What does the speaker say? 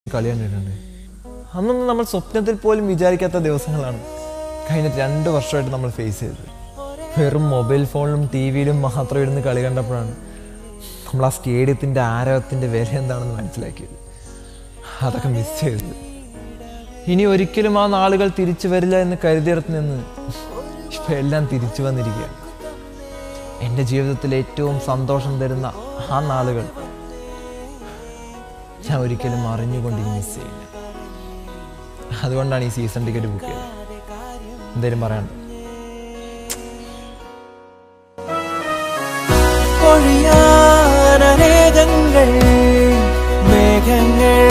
കളി കണ്ടിട്ടുണ്ട് അന്നൊന്നും നമ്മൾ സ്വപ്നത്തിൽ പോലും വിചാരിക്കാത്ത ദിവസങ്ങളാണ് കഴിഞ്ഞ രണ്ട് വർഷമായിട്ട് നമ്മൾ ഫേസ് ചെയ്തത് വെറും മൊബൈൽ ഫോണിലും ടി വിയിലും മാത്രം ഇരുന്ന് കളി കണ്ടപ്പോഴാണ് നമ്മൾ ആ സ്റ്റേഡിയത്തിൻ്റെ ആരവത്തിൻ്റെ വില എന്താണെന്ന് മനസ്സിലാക്കിയത് അതൊക്കെ മിസ് ചെയ്തത് ഇനി ഒരിക്കലും ആ നാളുകൾ തിരിച്ചു വരില്ല എന്ന് കരുതിയിടത്ത് നിന്ന് ഇപ്പം എല്ലാം തിരിച്ചു വന്നിരിക്കുകയാണ് എൻ്റെ ജീവിതത്തിൽ ഏറ്റവും സന്തോഷം തരുന്ന ആ നാളുകൾ ഞാൻ ഒരിക്കലും അറിഞ്ഞുകൊണ്ട് ഇനി മിസ് ചെയ്യില്ല അതുകൊണ്ടാണ് ഈ സീസൺ ടിക്കറ്റ് ബുക്ക് ചെയ്തത് എന്തേലും പറയാനുണ്ടോ പൊഴിയാനേകങ്ങൾ മേഘങ്ങൾ